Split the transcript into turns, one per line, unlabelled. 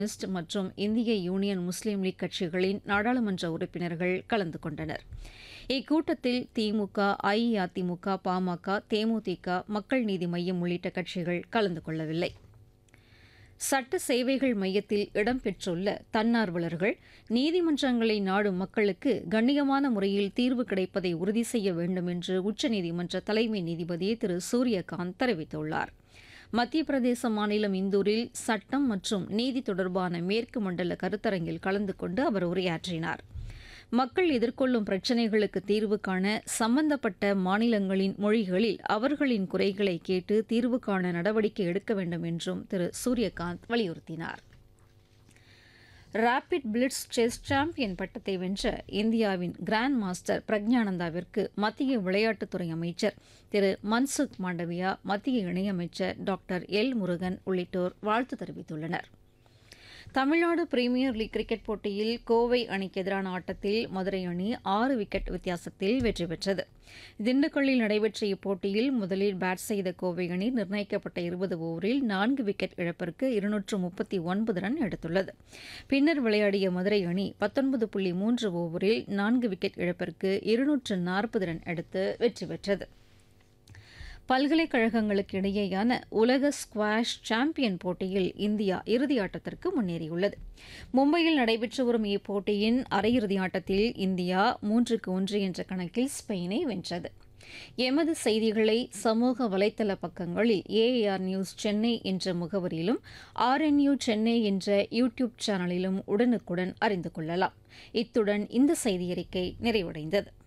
communist மற்றும் இந்திய union முஸ்லீம் league கட்சிகளின் நாடாளுமன்ற உறுப்பினர்கள் கலந்து கொண்டனர் இக்கூட்டத்தில் திமுக அஇஅதிமுக பாமக தேமுதிக மக்கள் நீதி மய்யம் உள்ளிட்ட கட்சிகள் கலந்து கொள்ளவில்லை சட்ட சேவைகள் மையத்தில் இடம்பெற்றுள்ள தன்னார்வலர்கள் நீதிமன்றங்களை நாடும் மக்களுக்கு கண்ணியமான முறையில் தீர்வு கிடைப்பதை உறுதி செய்ய வேண்டும் என்று உச்சநீதிமன்ற தலைமை நீதிபதி திரு சூரியகாந்த் தெரிவித்துள்ளார் மத்திய பிரதேச மாநிலம் இந்தூரில் சட்டம் மற்றும் நீதி தொடர்பான மேற்கு மண்டல கருத்தரங்கில் கலந்து கொண்டு அவர் உரையாற்றினார் மக்கள் எதிர்கொள்ளும் பிரச்சினைகளுக்கு தீர்வு காண சம்பந்தப்பட்ட மாநிலங்களின் மொழிகளில் அவர்களின் குறைகளை கேட்டு தீர்வு காண நடவடிக்கை எடுக்க வேண்டும் என்றும் திரு சூரியகாந்த் வலியுறுத்தினார் ரேபிட் பிளிட்ஸ் செஸ் சாம்பியன் பட்டத்தை வென்ற இந்தியாவின் கிராண்ட் மாஸ்டர் பிரக்ஞானந்தாவிற்கு மத்திய விளையாட்டுத்துறை அமைச்சர் திரு மன்சுக் மாண்டவியா மத்திய இணையமைச்சர் டாக்டர் எல் முருகன் உள்ளிட்டோர் வாழ்த்து தெரிவித்துள்ளனர் தமிழ்நாடு பிரீமியர் லீக் கிரிக்கெட் போட்டியில் கோவை அணிக்கு எதிரான ஆட்டத்தில் மதுரை அணி ஆறு விக்கெட் வித்தியாசத்தில் வெற்றி பெற்றது திண்டுக்கல்லில் நடைபெற்ற இப்போட்டியில் முதலில் பேட் செய்த கோவை அணி நிர்ணயிக்கப்பட்ட இருபது ஓவரில் நான்கு விக்கெட் இழப்பிற்கு இருநூற்று முப்பத்தி ஒன்பது ரன் எடுத்துள்ளது பின்னர் விளையாடிய மதுரை அணி பத்தொன்பது புள்ளி மூன்று ஓவரில் நான்கு விக்கெட் இழப்பிற்கு இருநூற்று நாற்பது ரன் எடுத்து வெற்றி பெற்றது பல்கலைக்கழகங்களுக்கு இடையேயான உலக ஸ்குவாஷ் சாம்பியன் போட்டியில் இந்தியா இறுதி ஆட்டத்திற்கு முன்னேறியுள்ளது மும்பையில் நடைபெற்று வரும் இப்போட்டியின் அரையிறுதி ஆட்டத்தில் இந்தியா மூன்றுக்கு ஒன்று என்ற கணக்கில் ஸ்பெயினை வென்றது எமது செய்திகளை சமூக வலைதள பக்கங்களில் ஏஏஆர் நியூஸ் சென்னை என்ற முகவரியிலும் ஆர்என்யூ சென்னை என்ற யூடியூப் சேனலிலும் உடனுக்குடன் அறிந்து கொள்ளலாம் இத்துடன் இந்த செய்தியறிக்கை நிறைவடைந்தது